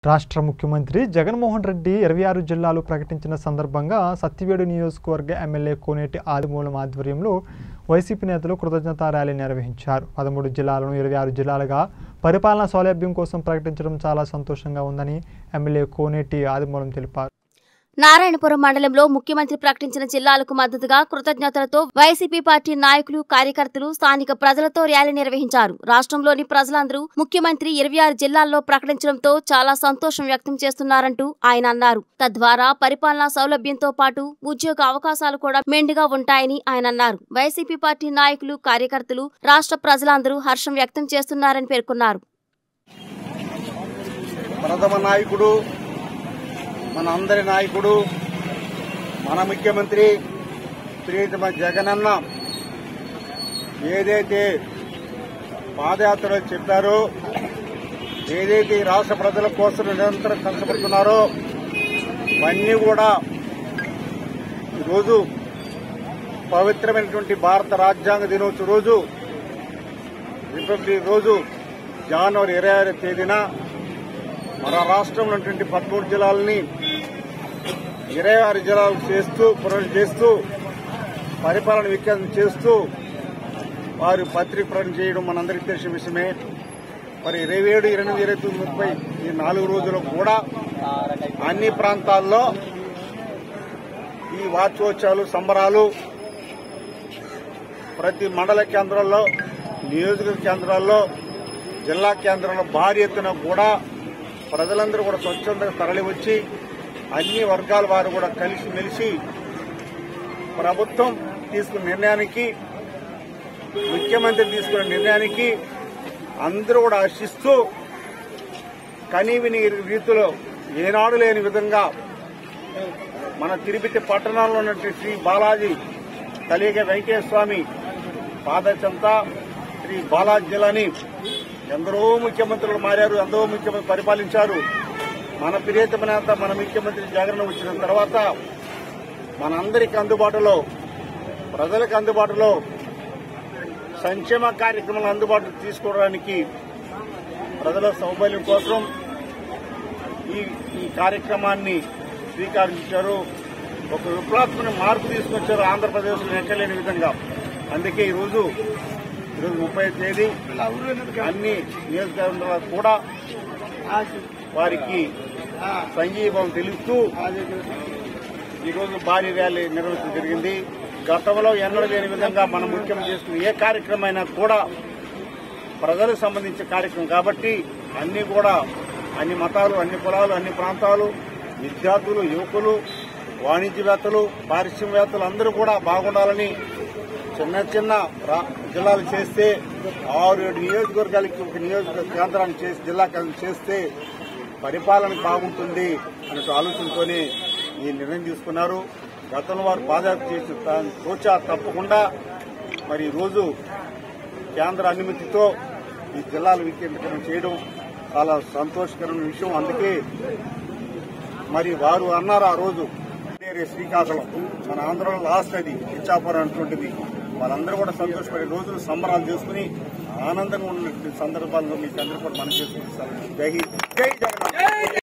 రాష్ట్ర ముఖ్యమంత్రి జగన్మోహన్ రెడ్డి ఇరవై ఆరు జిల్లాలు ప్రకటించిన సందర్భంగా సత్యవేడు నియోజకవర్గ ఎమ్మెల్యే కోనేటి ఆదిమూలం ఆధ్వర్యంలో వైసీపీ నేతలు కృతజ్ఞతా ర్యాలీ నిర్వహించారు పదమూడు జిల్లాలను ఇరవై ఆరు జిల్లాలుగా పరిపాలనా సౌలభ్యం కోసం ప్రకటించడం చాలా సంతోషంగా ఉందని ఎమ్మెల్యే కోనేటి ఆదిమూలం తెలిపారు నారాయణపురం మండలంలో ముఖ్యమంత్రి ప్రకటించిన జిల్లాలకు మద్దతుగా కృతజ్ఞతలతో వైసీపీ పార్టీ నాయకులు కార్యకర్తలు స్థానిక ప్రజలతో ర్యాలీ నిర్వహించారు రాష్ట్రంలోని ప్రజలందరూ ముఖ్యమంత్రి ఇరవై ఆరు జిల్లాల్లో ప్రకటించడంతో చాలా సంతోషం వ్యక్తం చేస్తున్నారంటూ ఆయన అన్నారు తద్వారా పరిపాలనా సౌలభ్యంతో పాటు ఉద్యోగ అవకాశాలు కూడా మెండుగా ఉంటాయని ఆయన అన్నారు వైసీపీ పార్టీ నాయకులు కార్యకర్తలు రాష్ట్ర ప్రజలందరూ హర్షం వ్యక్తం చేస్తున్నారని పేర్కొన్నారు ప్రథమ నాయకుడు మన అందరి నాయకుడు మన ముఖ్యమంత్రి ప్రియతమ జగనన్న ఏదైతే పాదయాత్రలో చెప్పారో ఏదైతే ఈ రాష్ట్ర ప్రజల కోసం నిరంతరం కష్టపడుతున్నారో ఇవన్నీ కూడా ఈరోజు పవిత్రమైనటువంటి భారత రాజ్యాంగ దినోత్సవ రోజు రిపబ్లిక్ రోజు జనవరి ఇరవై ఆరు తేదీన మన రాష్ట్రంలో ఉన్నటువంటి పదమూడు జిల్లాలని ఇరవై ఆరు జిల్లాలు చేస్తూ పునరు చేస్తూ పరిపాలన వికేంద్రం చేస్తూ వారు పత్రిక ప్రకటన చేయడం మనందరికీ తెలిసిన విషయమే మరి ఇరవై ఏడు ఇరవై ఎనిమిది ఇరవై తొమ్మిది ముప్పై ఈ నాలుగు రోజులు కూడా అన్ని ప్రాంతాల్లో ఈ వార్షోత్సవాలు సంబరాలు ప్రతి మండల కేంద్రాల్లో నియోజకవర్గ కేంద్రాల్లో జిల్లా కేంద్రంలో భారీ ఎత్తున కూడా ప్రజలందరూ కూడా స్వచ్ఛందంగా తరలి వచ్చి అన్ని వర్గాల వారు కూడా కలిసి మెలిసి ప్రభుత్వం తీసుకున్న నిర్ణయానికి ముఖ్యమంత్రి తీసుకున్న నిర్ణయానికి అందరూ కూడా హర్షిస్తూ కనీవిని రీతిలో ఏనాడు లేని విధంగా మన తిరుపతి పట్టణంలో ఉన్నటువంటి శ్రీ బాలాజీ కలిగ వెంకటేశ్వర స్వామి పాదచంత శ్రీ బాలాజీ జిల్లాని ఎందరో ముఖ్యమంత్రులు మారారు ఎందరో ముఖ్యమంత్రి పరిపాలించారు మన ప్రియతమ నేత మన ముఖ్యమంత్రి జగన్ వచ్చిన తర్వాత మనందరికి అందుబాటులో ప్రజలకు అందుబాటులో సంక్షేమ కార్యక్రమాలు అందుబాటులో తీసుకోవడానికి ప్రజల సౌకర్యం కోసం ఈ ఈ కార్యక్రమాన్ని స్వీకరించారు ఒక విప్లవాత్మక మార్పు తీసుకొచ్చారు ఆంధ్రప్రదేశ్లో ఎక్కలేని విధంగా అందుకే ఈరోజు ఈరోజు ముప్పై తేదీ అన్ని నియోజకవర్గాలకు కూడా వారికి సంఘీభావం తెలుస్తూ ఈరోజు భారీ ర్యాలీ నిర్వహించడం జరిగింది గతంలో ఎన్నడూ లేని విధంగా మనం ముఖ్యమంత్రి చేసుకున్న ఏ కార్యక్రమం అయినా కూడా ప్రజలకు సంబంధించిన కార్యక్రమం కాబట్టి అన్ని కూడా అన్ని మతాలు అన్ని కులాలు అన్ని ప్రాంతాలు విద్యార్థులు యువకులు వాణిజ్యవేత్తలు పారిశ్రామికవేత్తలు అందరూ కూడా బాగుండాలని చిన్న చిన్న రా- జిల్లాలు చేస్తే ఆరు ఏడు నియోజకవర్గాలకి ఒక నియోజక కేంద్రాన్ని చేసి జిల్లా కేంద్రం చేస్తే పరిపాలన బాగుంటుంది అనే ఆలోచనతోనే ఈ నిర్ణయం తీసుకున్నారు గతంలో వారు పాదయాత్ర చేసి తాను తోచా తప్పకుండా మరి ఈ రోజు కేంద్ర అనుమతితో ఈ జిల్లాల వికేంద్రీకరణ చేయడం చాలా సంతోషకరమైన విషయం అందుకే మరి వారు అన్నారు ఆ రోజు వేరే శ్రీకాకుళం మన ఆంధ్రలో లాస్ట్ అది ఇచ్చాపురం అటువంటిది వాళ్ళందరూ కూడా సంతోషపడే రోజులు సంబరాలు చేసుకుని ఆనందంగా ఉన్నటువంటి సందర్భాల్లో మీకు అందరూ కూడా మనం చేసుకుంటారు జై హింద్ జై జగన్